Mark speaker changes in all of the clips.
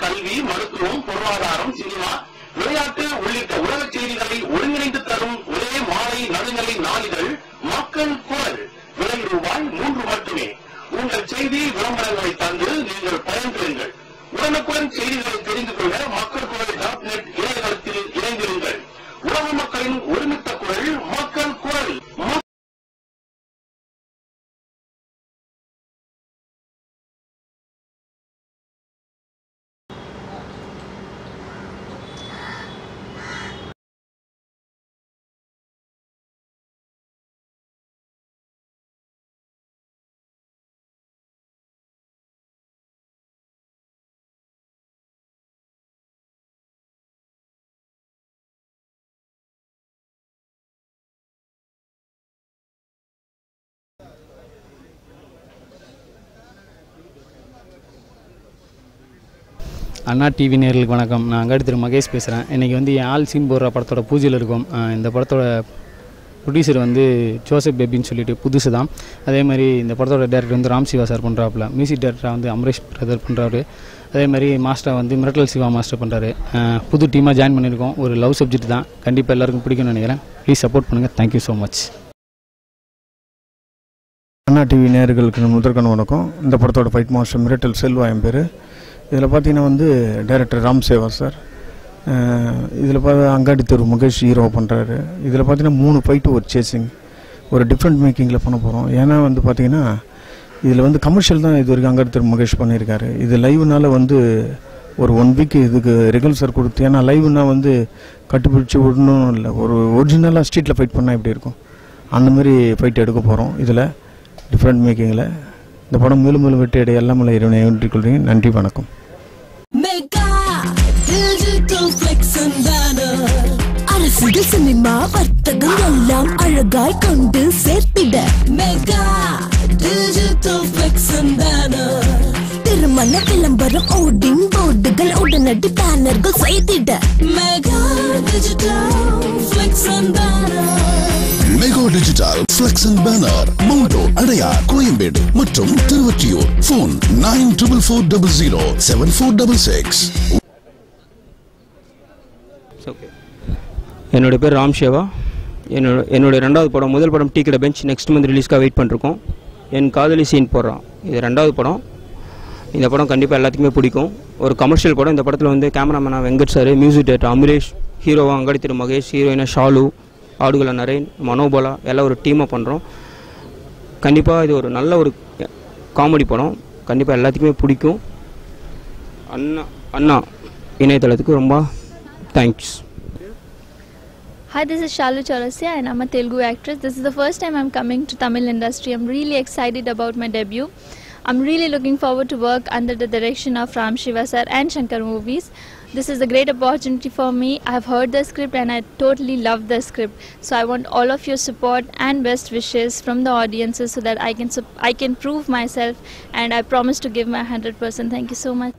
Speaker 1: கல்வி மருத்துவம் பொருளாதாரம் சினிமா விளையாட்டு உள்ளிட்ட உலக செய்திகளை ஒருங்கிணைந்து தரும் ஒரே மாலை நடுநிலை நாளிதழ் மக்கள் குரல் விலை ரூபாய் மூன்று மட்டுமே உங்கள் செய்தி விளம்பரங்களை தந்து நீங்கள் பயன்பெறுங்கள் உடனுக்குடன் செய்திகளை தெரிந்து கொள்ள மக்கள் குரல் டாட் நெட் இணையதளத்தில் இணைந்திருங்கள் உலக மக்களின் ஒருமித்த குரல் மக்கள் குரல் ம-
Speaker 2: அண்ணா டிவி நேர்களுக்கு வணக்கம் நான் அங்காடி திரு மகேஷ் பேசுகிறேன் இன்றைக்கி வந்து என் ஆல் சீன் போடுற படத்தோட பூஜையில் இருக்கும் அஹ் இந்த படத்தோட ப்ரொடியூசர் வந்து ஜோசப் பேபின்னு சொல்லிட்டு புதுசு தான் அதே மாதிரி இந்த படத்தோட டேரக்டர் வந்து ராம் சிவா சார் பண்ணுறாப்புல மியூசிக் டேரக்டராக வந்து அமரேஷ் பிரதர் பண்ணுறாரு அதே மாதிரி மாஸ்டர் வந்து மிரட்டல் சிவா மாஸ்டர் பண்ணுறாரு புது டீமாக ஜாயின் பண்ணியிருக்கோம் ஒரு லவ் சப்ஜெக்ட் தான் கண்டிப்பாக எல்லாருக்கும் பிடிக்கும்னு நினைக்கிறேன் ப்ளீஸ் சப்போர்ட் பண்ணுங்கள் thank you so much
Speaker 3: Anna TV நேயர்களுக்கு முதற்கண் வணக்கம் இந்த படத்தோட ஃபைட் மாஸ்டர் மிரட்டல் செல்வா என் பேர் இதில் பார்த்தீங்கன்னா வந்து டைரக்டர் ராம் சேவா சார் இதில் பார்த்து அங்காடி தெரு முகேஷ் ஹீரோ பண்ணுறாரு இதில் பார்த்தீங்கன்னா மூணு ஃபைட்டு ஒரு சேசிங் ஒரு டிஃப்ரெண்ட் மேக்கிங்கில் பண்ண போகிறோம் ஏன்னா வந்து பார்த்தீங்கன்னா இதில் வந்து கமர்ஷியல் தான் இது வரைக்கும் அங்காடி தெரு முகேஷ் பண்ணியிருக்காரு இது லைவ்னால வந்து ஒரு ஒன் வீக் இதுக்கு ரிகல்சர் கொடுத்து ஏன்னா லைவ்னா வந்து கட்டுப்பிடிச்சி விடணும் இல்லை ஒரு ஒரிஜினலாக ஸ்ட்ரீட்டில் ஃபைட் பண்ணால் எப்படி இருக்கும் அந்த மாதிரி ஃபைட் எடுக்க போகிறோம் இதில் டிஃப்ரெண்ட் மேக்கிங்கில் இந்த படம் மேலும் மேலும் வெற்றி அடைய எல்லாம் உள்ள இறைவனை வேண்டிக் கொள்கிறேன் நன்றி வணக்கம்
Speaker 4: mega digital flex and banner அரசியல் சினிமா வர்த்தகம் எல்லாம் அழகாய் கொண்டு சேர்த்திட mega digital flex and banner திருமண விளம்பரம் ஓடிங் போர்டுகள் உடனடி பேனர்கள் செய்திட mega digital flex and banner
Speaker 5: mega digital flex and banner மவுண்டோ அடையார் கோயம்பேடு மற்றும் Tiruvottiyur phone nine triple four double zero seven four double six
Speaker 6: okay என்னோட பேர் ராம் சேவா என்னோட என்னோட ரெண்டாவது படம் முதல் படம் tea Kadai bench next month ரிலீஸ்க்காக வெயிட் பண்ணிருக்கோம் என் காதலி சீன் போடுறான் இது ரெண்டாவது படம் இந்த படம் கண்டிப்பாக எல்லாத்துக்குமே பிடிக்கும் ஒரு கமர்ஷியல் படம் இந்த படத்தில் வந்து கேமராமேனா Venkat sir music director Amaresh ஹீரோவா அங்காடி திரு மகேஷ் ஹீரோயினா ஷாலு ஆடுகள நரேன் மனோபாலா எல்லாம் ஒரு டீமாக பண்ணுறோம் கண்டிப்பாக இது ஒரு நல்ல ஒரு காமெடி படம் கண்டிப்பாக எல்லாத்துக்குமே பிடிக்கும் அண்ணா அண்ணா இணையதளத்துக்கு ரொம்ப thanks
Speaker 7: Hi, this is Shalu Chaurasia and I'm a Telugu actress. This is the first time I'm coming to Tamil industry. I'm really excited about my debut. I'm really looking forward to work under the direction of Ram Shiva sir and Shankar movies. This is a great opportunity for me. I've heard the script and I totally love the script. So I want all of your support and best wishes from the audiences so that I can sup- I can prove myself and I promise to give my 100%. Thank you so much.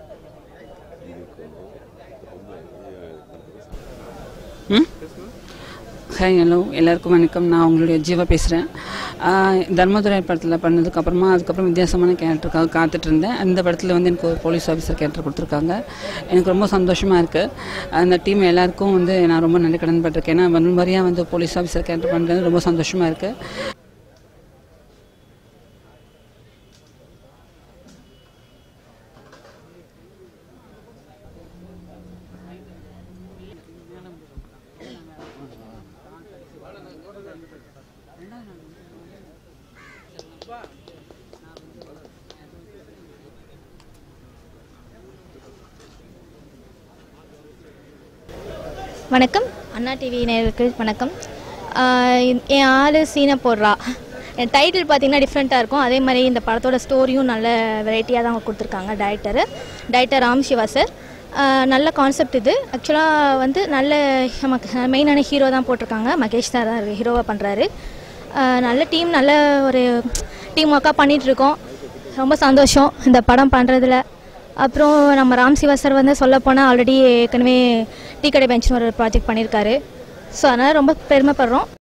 Speaker 8: Hi hello எல்லாருக்கும் வணக்கம் நான் உங்களுடைய ஜீவா பேசுகிறேன் தர்மதுரை படத்தில் பண்ணதுக்கப்புறமா அதுக்கப்புறம் வித்தியாசமான கேரக்டருக்காக காத்துட்டு இருந்தேன் அந்த படத்தில் வந்து எனக்கு ஒரு போலீஸ் ஆஃபீஸர் கேரக்டர் கொடுத்துருக்காங்க எனக்கு ரொம்ப சந்தோஷமாக இருக்குது அந்த டீம் எல்லாருக்கும் வந்து நான் ரொம்ப நன்றி கடன் பட்டிருக்கேன் ஏன்னா முதல் முறையாக வந்து போலீஸ் ஆஃபீஸர் கேரக்டர் பண்ணுறது ரொம்ப சந்தோஷமாக இருக்குது
Speaker 9: வணக்கம் அண்ணா டிவி நேயர்களுக்கு வணக்கம் ஆஹ் என் ஆள் சீனை போடுறா என் டைட்டில் பார்த்தீங்கன்னா டிஃப்ரெண்ட்டாக இருக்கும் அதே மாதிரி இந்த படத்தோட ஸ்டோரியும் நல்ல வெரைட்டியாக தான் அவங்க கொடுத்துருக்காங்க director director Ram Siva sir ஆஹ் நல்ல கான்செப்ட் இது ஆக்சுவலாக வந்து நல்ல நமக்கு மெயினான ஹீரோ தான் போட்டிருக்காங்க மகேஷ் தான் தான் ஹீரோவாக பண்ணுறாரு நல்ல டீம் நல்ல ஒரு டீம் ஒர்க்காக பண்ணிகிட்ருக்கோம் ரொம்ப சந்தோஷம் இந்த படம் பண்ணுறதுல அப்புறம் நம்ம ராம் சிவா சார் வந்து சொல்ல போனால் ஆல்ரெடி ஏற்கனவே டீ கடை பெஞ்ச்னு ஒரு ப்ராஜெக்ட் பண்ணியிருக்காரு ஸோ அதனால் ரொம்ப பெருமைப்படுறோம்